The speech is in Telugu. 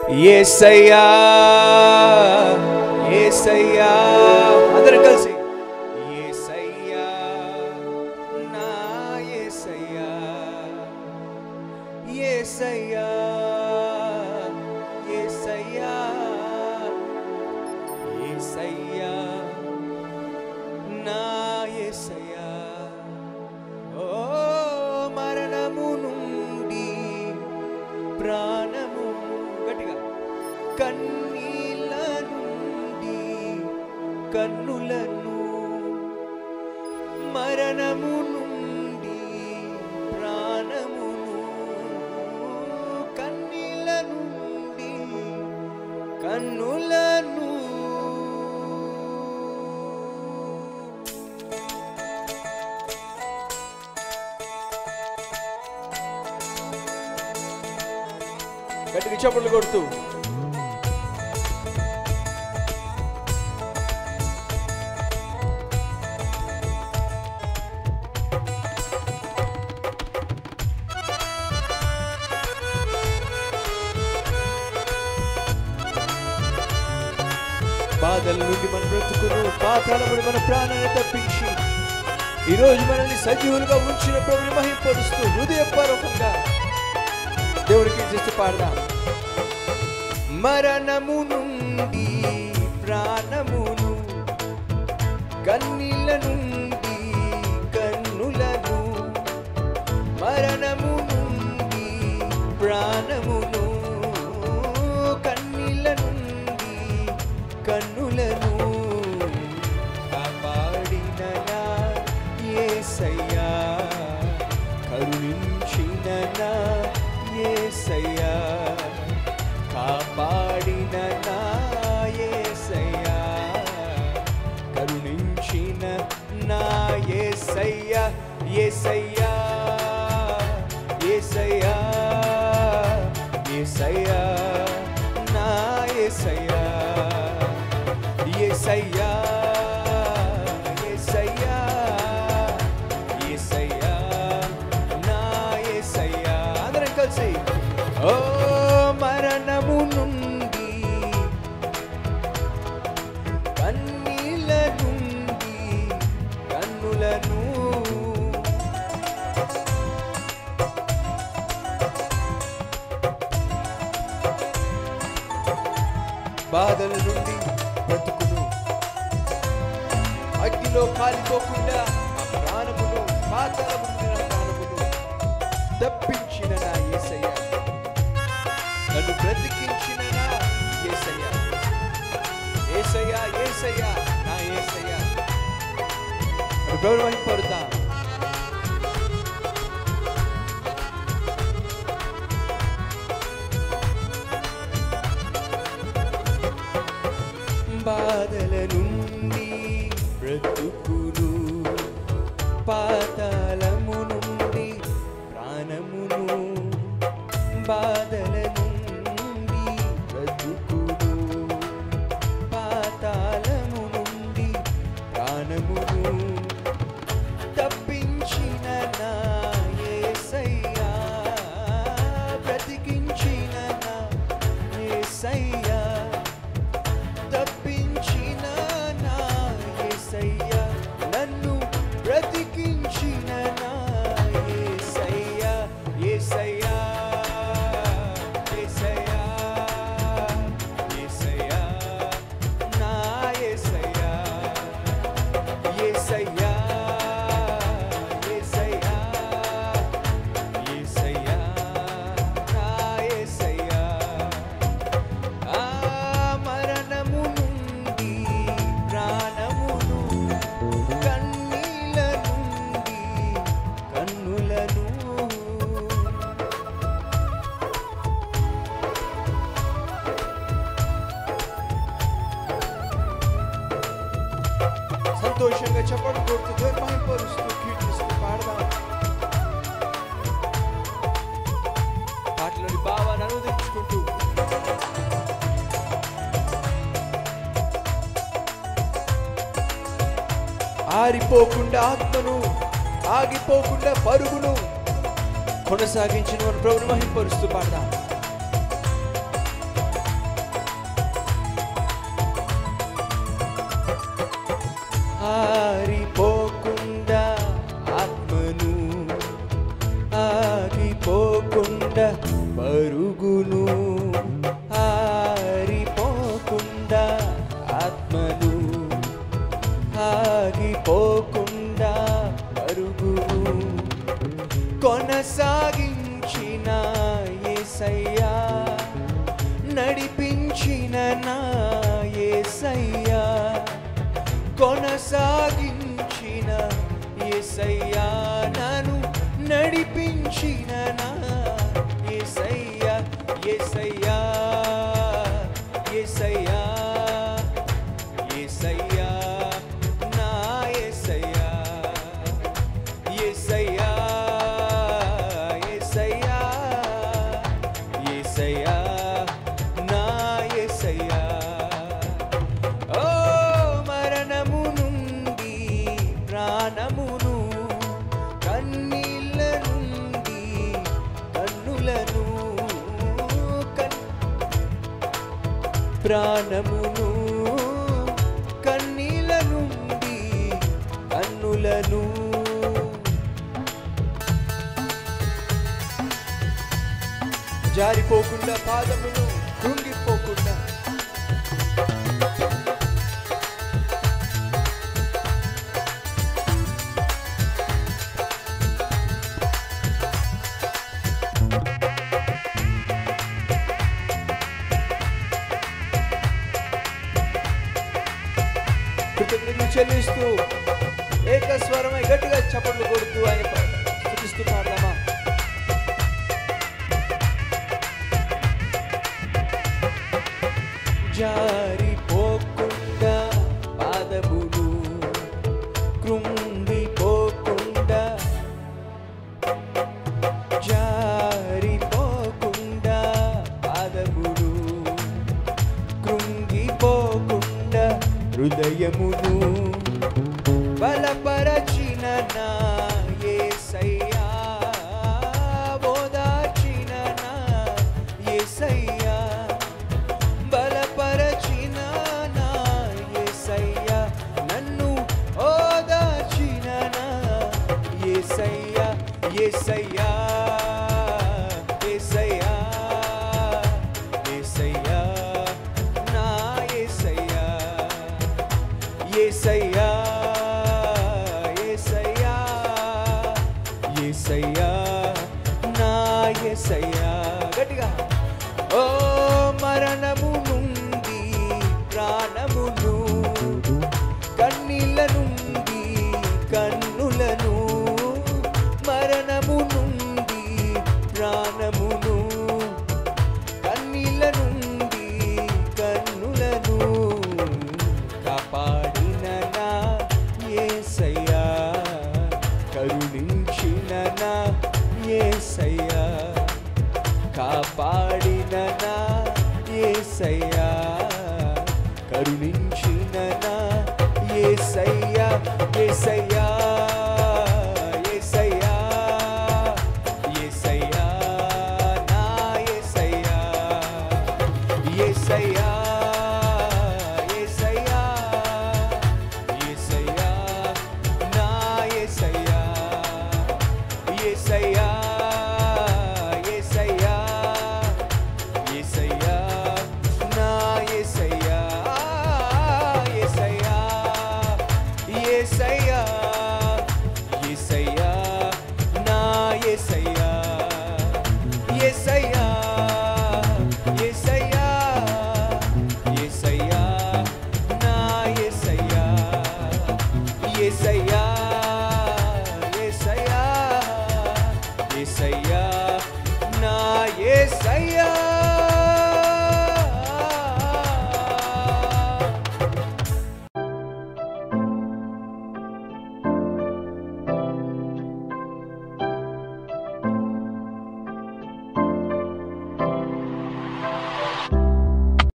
ఏసయ్యా ఏసయ్యా అందరం కలిసి ఏసయ్యా నా ఏసయ్యా ఏసయ్యా ఏసయ్యా ఏసయ్యా నా ఏసయ్యా ఓ మరణము నుండి ప్రాణము గట్టిగా కన్నీళ్ళ నుండి కన్నులను మరణము నుండి ప్రాణమును కన్నీళ్ళ నుండి కన్నులను గట్టిగా చప్పట్లు కొడుతూ బాధల నుండి మన బ్రతుకును పాతాళముడి మన ప్రాణాన్ని తప్పించి ఈ రోజు మనల్ని సజీవులుగా ఉంచిన ప్రభుని మహింపరుస్తూ హృదయపూర్వకంగా దేవుడికి చేస్తూ పాడదాం మరణము నుండి ప్రాణమును కన్నీళ్ళ నుండి కన్నులను మరణము నుండి ప్రాణమును కన్నీళ్ళ నుండి కన్నులను కాపాడిన నా యేసయ్యా కరుణించిన నా యేసయ్యా కాపాడిన నా యేసయ్యా కరుణించిన నా యేసయ్యా యేసయ్యా యేసయ్యా యేసయ్యా నా యేసయ్యా యేసయ్యా యేసయ్యా యేసయ్యా నా యేసయ్యా అందరం కలిసి ఓ మరణము నుండి కన్నీళ్ళ నుండి కన్నులను బాధల నుండి బ్రతుకును అగ్నిలో కాలిపోకుండా ఆ ప్రాణమును పాతాళము నుండి నా ప్రాణమును తప్పించిన నా యేసయ్య నన్ను బ్రతికించిన నా యేసయ్య యేసయ్య యేసయ్య నా యేసయ్య మరి ప్రభువు మహింపరుద్దాం బాధల నుండి బ్రతుకును పాతాళము నుండి ప్రాణమును బాధల నుండి బ్రతుకును పాతాళము నుండి ప్రాణమును తప్పించిన నా యేసయ్యా బ్రతికించిన నా యేసయ్యా తప్పించిన నా యేసయ్యా నన్ను బ్రతికించిన నా యేసయ్యా యేసయ్యా యేసయ్యా యేసయ్యా నా యేసయ్యా యేసయ్యా యేసయ్యా యేసయ్యా నా యేసయ్యా ఆ మరణము నుండి ప్రాణమును కన్నీల నుండి కన్నులను సంతోషంగా చెప్పడం కొడుతూ దేవుని మహింపరుస్తూ కీర్తిస్తూ పాడదాం పాటలోని భావాన్ని అనువదించుకుంటూ ఆరిపోకుండా ఆత్మను ఆగిపోకుండా పరుగును కొనసాగించిన మన ప్రభుని మహింపరుస్తూ పాడదాం పరుగును ఆరిపోకుండా ఆత్మను ఆగిపోకుండా పరుగును కొనసాగించిన ఏసయ్యా నడిపించిన నా ఏసయ్యా కొనసాగించిన ఏసయ్యా నన్ను నడిపించిన నా ఏసయ్యా ఏసయ్యా ఏసయ్యా ఏసయ్యా నా ఏసయ్యా ఏసయ్యా ఏసయ్యా ఏసయ్యా నా ఏసయ్యా ఓ మరణము నుండి ప్రాణమును కన్నీళ్ళ నుండి కన్నులను కన్ ప్రాణమును కన్నీళ్ళ నుండి కన్నులను జారిపోకుండా పాదమును కృంగిపోకుండా కృతజ్ఞతలు చెల్లిస్తూ ఏకస్వరమై గట్టిగా చప్పట్లు కొడుతూ ఆయన స్థుతిస్తూ పాడదామా జారిపోకుండా పాదములు కృంగిపోకుండా జారిపోకుండా పాదములు కృంగిపోకుండా హృదయమును బలపరచిన నా యేసయ్యా ఓదార్చిన నా యేసయ్యా బలపరచిన నా యేసయ్యా నన్ను ఓదార్చిన నా యేసయ్యా యేసయ్యా యేసయ్యా యేసయ్యా నా యేసయ్యా యేసయ్యా యేసయ్యా యేసయ్యా నా యేసయ్యా గట్టిగా ఓ మరణము నుండి ప్రాణమును కన్నీళ్ళ నుండి కన్నులను మరణము నుండి ప్రాణమును కన్నీళ్ళ నుండి కన్నులను కాపాడిన నా యేసయ్యా కరుణించిన నా యేసయ్యా కాపాడిన నా యేసయ్యా కరుణించిన నా యేసయ్యా యేసయ్యా యేసయ్యా యేసయ్యా నా యేసయ్యా యేసయ్యా యేసయ్యా యేసయ్యా నా యేసయ్యా యేసయ్యా యేసయ్యా యేసయ్యా నా యేసయ్యా యేసయ్యా యేసయ్యా యేసయ్యా నా యేసయ్యా యేసయ్యా యేసయ్యా యేసయ్యా నా యేసయ్యా యేసయ్యా యేసయ్యా యేసయ్యా నా యేసయ్యా